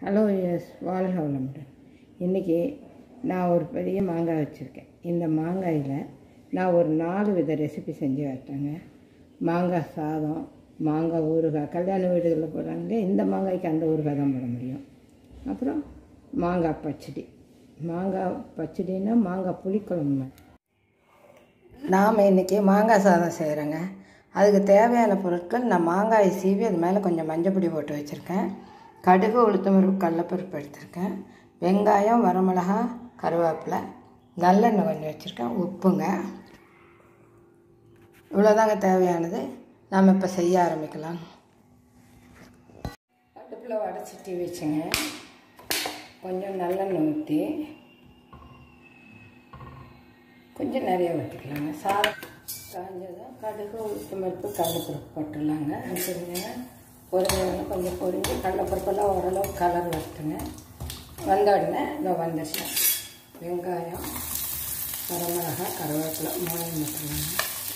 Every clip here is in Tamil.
ஹலோ எஸ் வாழ்க வளமுடன் இன்றைக்கி நான் ஒரு பெரிய மாங்காய் வச்சுருக்கேன் இந்த மாங்காயில் நான் ஒரு நாலு வித ரெசிபி செஞ்சு வைத்தேங்க மாங்காய் சாதம் மாங்காய் ஊறுகாய் கல்யாண வீடுகளில் போடுறாங்களே இந்த மாங்காய்க்கு அந்த ஊறுகாய் தான் போட முடியும் அப்புறம் மாங்காய் பச்சடி மாங்காய் பச்சடின்னா மாங்காய் புளிக்குழம்பு நாம் இன்றைக்கி மாங்காய் சாதம் செய்கிறேங்க அதுக்கு தேவையான பொருட்கள் நான் மாங்காயை சீவி அது மேலே கொஞ்சம் மஞ்சப்பொடி போட்டு வச்சுருக்கேன் கடுகு உளுத்தம்பருப்பு கடலப்பருப்பு எடுத்திருக்கேன் வெங்காயம் வரமிளகா கருவேப்பிலை நல்லெண்ணெய் கொஞ்சம் வச்சுருக்கேன் உப்புங்க இவ்வளோதாங்க தேவையானது நாம் இப்போ செய்ய ஆரம்பிக்கலாம் அடுப்பில் வடை வச்சுங்க கொஞ்சம் நல்லெண்ணெய் ஊற்றி கொஞ்சம் நிறைய ஊற்றிக்கலாங்க சாதம் காஞ்சதும் கடுகு உளுத்தம் பருப்பு கடலைப்பருப்பு போட்டுடலாங்க வச்சுருந்தீங்க பொரிஞ்சவங்க கொஞ்சம் பொரிஞ்சு கடலைப்பருப்பெல்லாம் ஓரளவு கலர் வரட்டுங்க வந்த உடனே இதோ வந்துச்சு வெங்காயம் வரமிளகா கருவேப்பிலை மூணையும் போட்டுடலாங்க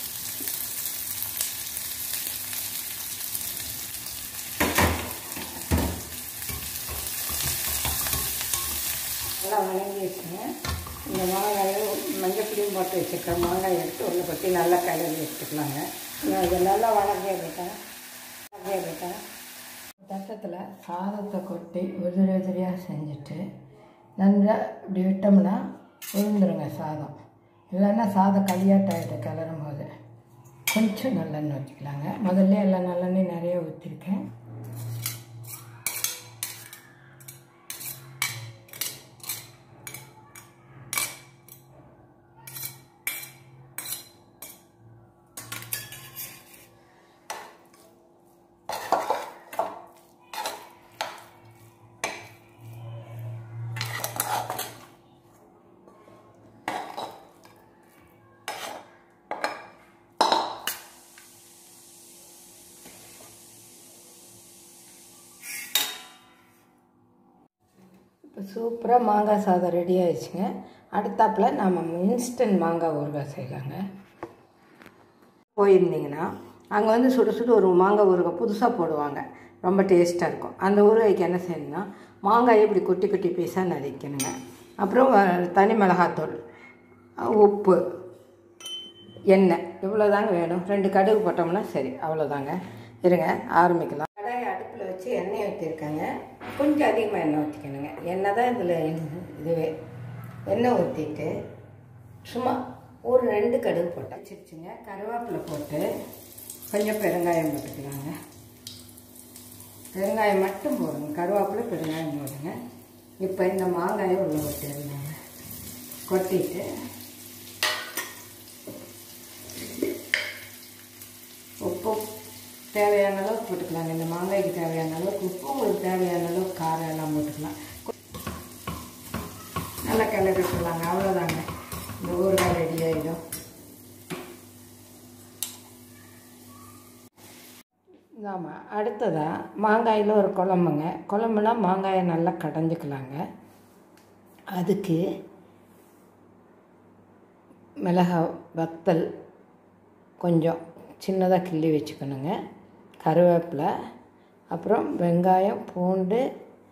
நல்லா வணங்கி வச்சுங்க இந்த மாங்காயும் மஞ்சப்பொடியும் போட்டு வச்சுருக்கேன் மாங்காய் எடுத்து உள்ள கொட்டி நல்லா கலரி எடுத்துக்கலாங்க நான் இதை நல்லா வணங்கி இருக்கேன் வணங்கி இருக்கேன் தட்டத்தில் சாதத்தை கொட்டி உதிரி உதிரியாக செஞ்சுட்டு நல்லா இப்படி விட்டோம்னா விழுந்துருங்க சாதம் இல்லைன்னா சாதம் களியாட்டாயிடும் கிளறும் போது கொஞ்சம் நல்லெண்ணெய் ஊற்றிக்கலாங்க முதல்ல எல்லாம் நல்லெண்ணெய் நிறைய ஊற்றிருக்கேன் இப்போ சூப்பராக மாங்காய் சாதம் ரெடி ஆயிடுச்சுங்க அடுத்தாப்பில் நாம் இன்ஸ்டன்ட் மாங்காய் ஊறுகாய் செய்யலாங்க போயிருந்தீங்கன்னா அங்கே வந்து சுட சுட ஒரு மாங்காய் ஊறுகாய் புதுசாக போடுவாங்க ரொம்ப டேஸ்ட்டாக இருக்கும் அந்த ஊறுகாய்க்கு என்ன செய்யணும்னா மாங்காயை இப்படி குட்டி குட்டி பீஸாக நறுக்கணுங்க அப்புறம் தனி மிளகாத்தூள் உப்பு எண்ணெய் இவ்வளோ தாங்க வேணும் ரெண்டு கடுகு போட்டோம்னா சரி அவ்வளோதாங்க இருங்க ஆரம்பிக்கலாம் கடாயை அடுப்பில் வச்சு எண்ணெய் ஊற்றிருக்கேங்க கொஞ்சம் அதிகமாக எண்ணெய் ஊற்றிக்கணுங்க எண்ணெய் தான் இதில் இதுவே எண்ணெய் ஊற்றிட்டு சும்மா ஒரு ரெண்டு கடுகு போட்டு வச்சிருச்சுங்க கருவேப்பிலை போட்டு கொஞ்சம் பெருங்காயம் போட்டுக்கலாங்க பெருங்காயம் மட்டும் போடுங்க கருவேப்பிலை பெருங்காயம் போடுங்க இப்போ இந்த மாங்காயை உள்ளே கொட்டிருந்தாங்க கொட்டிட்டு உப்பு தேவையான அளவுக்கு போட்டுக்கலாங்க இந்த மாங்காய்க்கு தேவையான அளவுக்கு உப்பு உங்களுக்கு தேவையான அளவுக்கு காரம் எல்லாம் போட்டுக்கலாம் நல்லா கிளறி விட்டுலாங்க அவ்வளோதாங்க இந்த ஊறுகாய் ரெடி ஆகிடும் ஆமாம் அடுத்ததாக மாங்காயில் ஒரு குழம்புங்க குழம்புனா மாங்காயை நல்லா கடைஞ்சிக்கலாங்க அதுக்கு மிளகாய் வத்தல் கொஞ்சம் சின்னதாக கிள்ளி வச்சுக்கணுங்க கருவேப்பிலை அப்புறம் வெங்காயம் பூண்டு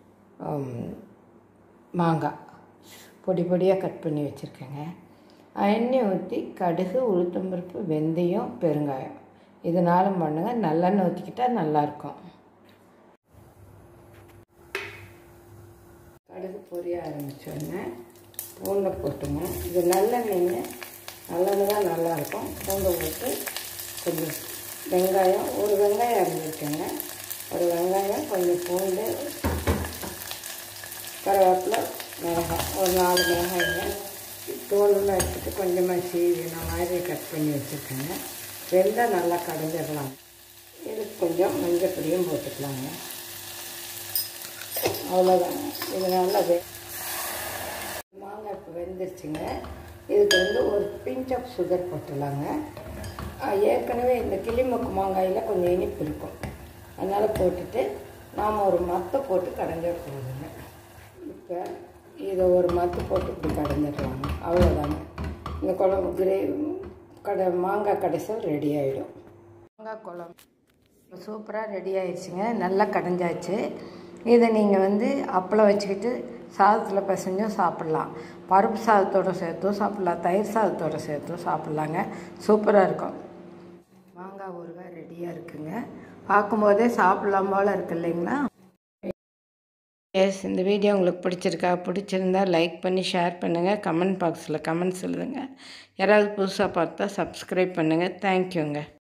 மாங்காய் பொடி பொடியாக கட் பண்ணி வச்சுருக்கேங்க எண்ணெய் ஊற்றி கடுகு உளுத்தம்பருப்பு வெந்தயம் பெருங்காயம் இதனாலும் பண்ணுங்கள் நல்லெண்ணெய் ஊற்றிக்கிட்டால் நல்லாயிருக்கும் கடுகு பொரிய ஆரம்பித்தோடனே பூண்டை போட்டுங்க இது நல்லெண்ணெய்ங்க நல்லெண்ணெய் தான் நல்லாயிருக்கும் பூண்டை போட்டு கொஞ்சம் வெங்காயம் ஒரு வெங்காயம் அரைஞ்சிருக்கேங்க ஒரு வெங்காயம் கொஞ்சம் பூண்டு கருவேப்பிலை மிளகாய் ஒரு நாலு மிளகாய்ங்க தோலெல்லாம் எடுத்துட்டு கொஞ்சமாக சீவி நான் மாதிரி கட் பண்ணி வச்சுருக்கேங்க வெந்தால் நல்லா கடைஞ்சிடலாம் இதுக்கு கொஞ்சம் மஞ்சள் பொடியும் போட்டுக்கலாங்க அவ்வளோதாங்க இது நல்லா வே மாங்காய் இப்போ வெந்துருச்சுங்க இதுக்கு வந்து ஒரு பிஞ்ச் ஆஃப் சுகர் போட்டுடலாங்க ஏற்கனவே இந்த கிளிமுக்கு மாங்காயில் கொஞ்சம் இனிப்பு இருக்கும் அதனால் போட்டுட்டு நாம் ஒரு மத்தை போட்டு கடைஞ்சா போதுங்க இப்போ இதை ஒரு மத்து போட்டு இப்படி கடைஞ்சிடலாங்க அவ்வளோதாங்க இந்த குழம்பு கிரேவி கடை மாங்காய் கடைசல் ரெடி ஆகிடும் மாங்காய் குழம்பு சூப்பராக ரெடி ஆயிடுச்சுங்க நல்லா கடைஞ்சாச்சு இதை நீங்கள் வந்து அப்பளம் வச்சுக்கிட்டு சாதத்தில் பிசைஞ்சும் சாப்பிட்லாம் பருப்பு சாதத்தோடு சேர்த்தும் சாப்பிட்லாம் தயிர் சாதத்தோடு சேர்த்தும் சாப்பிட்லாங்க சூப்பராக இருக்கும் மாங்காய் ஊறுகாய் ரெடியாக இருக்குங்க பார்க்கும்போதே சாப்பிட்லாம் போல் இருக்கு இல்லைங்களா எஸ் இந்த வீடியோ உங்களுக்கு பிடிச்சிருக்கா பிடிச்சிருந்தா லைக் பண்ணி ஷேர் பண்ணுங்கள் கமெண்ட் பாக்ஸில் கமெண்ட்ஸ் எழுதுங்க யாராவது புதுசாக பார்த்தா சப்ஸ்கிரைப் பண்ணுங்கள் தேங்க்யூங்க